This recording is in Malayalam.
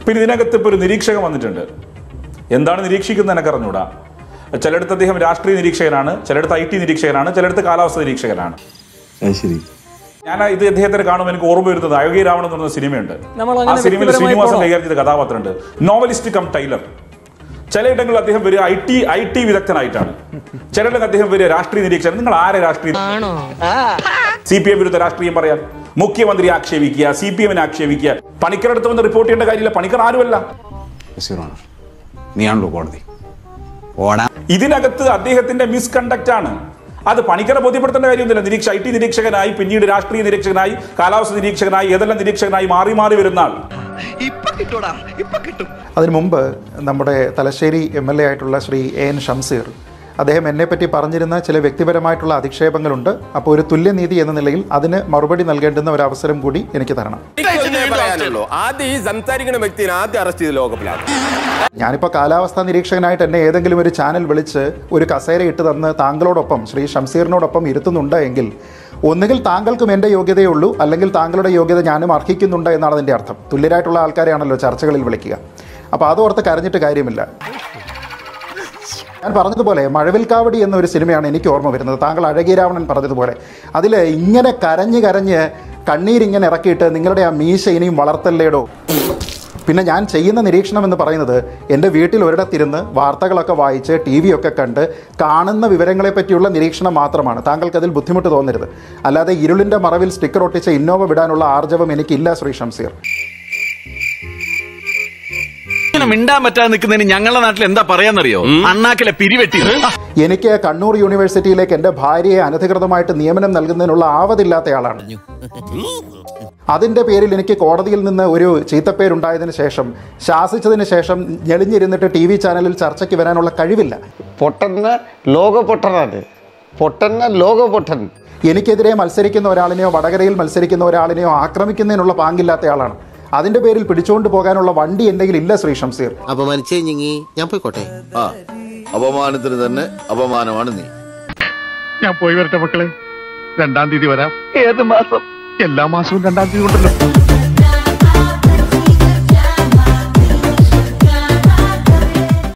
പിന്നെ ഇതിനകത്ത് ഇപ്പോൾ ഒരു നിരീക്ഷകൻ വന്നിട്ടുണ്ട് എന്താണ് നിരീക്ഷിക്കുന്നത് എനിക്ക് അറിഞ്ഞൂടാ ചിലയിടത്ത് അദ്ദേഹം രാഷ്ട്രീയ നിരീക്ഷകനാണ് ചിലയിടത്ത് ഐ ടി നിരീക്ഷകനാണ് ചിലയിടത്ത് കാലാവസ്ഥ നിരീക്ഷകനാണ് ശരി ഞാൻ ഇത് അദ്ദേഹത്തിന് കാണുമ്പോൾ എനിക്ക് ഓർമ്മ വരുന്നത് അയോഗ്യ രാവണൻ എന്ന് പറഞ്ഞ സിനിമയുണ്ട് നമ്മൾ ആ അങ്ങനെ സിനിമയിൽ വ്യക്തിപരമായി ശ്രീനിവാസൻ പോണോ? കൈകാര്യം ചെയ്ത കഥാപാത്രമുണ്ട് നോവലിസ്റ്റ് കം ടൈലർ ചിലയിടങ്ങളിൽ അദ്ദേഹം വരിക ഐ ടി ഐ ടി വിദഗ്ധനായിട്ടാണ് ചിലയിടങ്ങളിൽ അദ്ദേഹം വരിക രാഷ്ട്രീയ നിരീക്ഷകൻ നിങ്ങൾ ആരെ രാഷ്ട്രീയ സി പി എം വിരുദ്ധ രാഷ്ട്രീയം പറയാൻ മുഖ്യമന്ത്രി ആക്ഷേപിക്കുക സി പി എമ്മിനെ ആക്ഷേപിക്കുക പണിക്കരടുത്ത് വന്ന് റിപ്പോർട്ട് ചെയ്യേണ്ട കാര്യമില്ല പണിക്കർ ആരുമല്ല നീയാണല്ലോ കോടതി ഓടാ ഇതിനകത്ത് അദ്ദേഹത്തിന്റെ മിസ്കണ്ടക്ട് ആണ് അത് പണിക്കരെ ബോധ്യപ്പെടുത്തേണ്ട കാര്യമൊന്നുമില്ല നിരീക്ഷ ഐ ടി നിരീക്ഷകനായി പിന്നീട് രാഷ്ട്രീയ നിരീക്ഷകനായി കാലാവസ്ഥ നിരീക്ഷകനായി ഏതെല്ലാം നിരീക്ഷകനായി മാറി മാറി വരുന്ന ആൾ അതിനു മുമ്പ് നമ്മുടെ തലശ്ശേരി എം എൽ എ ആയിട്ടുള്ള ശ്രീ എ എൻ ഷംസീർ അദ്ദേഹം എന്നെപ്പറ്റി പറഞ്ഞിരുന്ന ചില വ്യക്തിപരമായിട്ടുള്ള അധിക്ഷേപങ്ങളുണ്ട് അപ്പോൾ ഒരു തുല്യനീതി എന്ന നിലയിൽ അതിന് മറുപടി നൽകേണ്ടുന്ന ഒരു അവസരം കൂടി എനിക്ക് തരണം പറയാനുള്ളൂ ആദ്യം ഈ സംസാരിക്കുന്ന വ്യക്തിനെ ആദ്യം അറസ്റ്റ് ചെയ്ത് ലോകപ്പിലാണ് ഞാനിപ്പോൾ കാലാവസ്ഥാ നിരീക്ഷകനായിട്ട് എന്നെ ഏതെങ്കിലും ഒരു ചാനൽ വിളിച്ച് ഒരു കസേര ഇട്ട് തന്ന് താങ്കളോടൊപ്പം ശ്രീ ഷംസീറിനോടൊപ്പം ഇരുത്തുന്നുണ്ട് എങ്കിൽ ഒന്നുകിൽ താങ്കൾക്കും എൻ്റെ യോഗ്യതയേ ഉള്ളൂ അല്ലെങ്കിൽ താങ്കളുടെ യോഗ്യത ഞാനും അർഹിക്കുന്നുണ്ട് എന്നാണ് അതിൻ്റെ അർത്ഥം തുല്യരായിട്ടുള്ള ആൾക്കാരെയാണല്ലോ ചർച്ചകളിൽ വിളിക്കുക അപ്പോൾ അതോർത്ത് കരഞ്ഞിട്ട് കാര്യമില്ല ഞാൻ പറഞ്ഞതുപോലെ മഴവിൽക്കാവടി എന്നൊരു സിനിമയാണ് എനിക്ക് ഓർമ്മ വരുന്നത് താങ്കൾ അഴകിരാവണൻ പറഞ്ഞതുപോലെ അതിൽ ഇങ്ങനെ കരഞ്ഞ് കരഞ്ഞ് കണ്ണീരിങ്ങനെ ഇറക്കിയിട്ട് നിങ്ങളുടെ ആ മീശ ഇനിയും വളർത്തല്ലേടോ പിന്നെ ഞാൻ ചെയ്യുന്ന നിരീക്ഷണം എന്ന് പറയുന്നത് എൻ്റെ വീട്ടിൽ ഒരിടത്തിരുന്ന് വാർത്തകളൊക്കെ വായിച്ച് ടി വി ഒക്കെ കണ്ട് കാണുന്ന വിവരങ്ങളെ പറ്റിയുള്ള നിരീക്ഷണം മാത്രമാണ് താങ്കൾക്ക് അതിൽ ബുദ്ധിമുട്ട് തോന്നരുത് അല്ലാതെ ഇരുളിൻ്റെ മറവിൽ സ്റ്റിക്കർ ഒട്ടിച്ച ഇന്നോവ വിടാനുള്ള ആർജവം എനിക്കില്ല ശ്രീ ഷംസീർ ഇങ്ങനെ മിണ്ടാൻ പറ്റാതെ നിൽക്കുന്നതിന് ഞങ്ങളുടെ നാട്ടിൽ എന്താ പറയാന്നറിയോ അണ്ണാക്കിലെ പിരിവെട്ടി എനിക്ക് കണ്ണൂർ യൂണിവേഴ്സിറ്റിയിലേക്ക് എൻ്റെ ഭാര്യയെ അനധികൃതമായിട്ട് നിയമനം നൽകുന്നതിനുള്ള ആവതില്ലാത്തയാളാണ് അതിൻ്റെ പേരിൽ എനിക്ക് കോടതിയിൽ നിന്ന് ഒരു ചീത്തപ്പേരുണ്ടായതിനു ശേഷം ശാസിച്ചതിന് ശേഷം ഞെളിഞ്ഞിരുന്നിട്ട് ടി വി ചാനലിൽ ചർച്ചയ്ക്ക് വരാനുള്ള കഴിവില്ല പൊട്ടന്ന ലോക പൊട്ടനാണ് പൊട്ടന്ന ലോക പൊട്ടൻ എനിക്കെതിരെ മത്സരിക്കുന്ന ഒരാളിനെയോ വടകരയിൽ മത്സരിക്കുന്ന ഒരാളിനെയോ ആക്രമിക്കുന്നതിനുള്ള പാങ്കില്ലാത്തയാളാണ് അതിൻ്റെ പേരിൽ പിടിച്ചുകൊണ്ട് പോകാനുള്ള വണ്ടി എൻ്റെ ഇല്ല ശ്രീ ഷംസീർ അപമാനിച്ചേ ഞാൻ പോയിക്കോട്ടെ അപമാനത്തിന് തന്നെ അപമാനമാണ് നീ ഞാൻ പോയി വരട്ടെ മക്കളെ രണ്ടാം തീയതി വരാം ഏത് മാസം എല്ലാ മാസവും രണ്ടാം തീയതി ഉണ്ടല്ലോ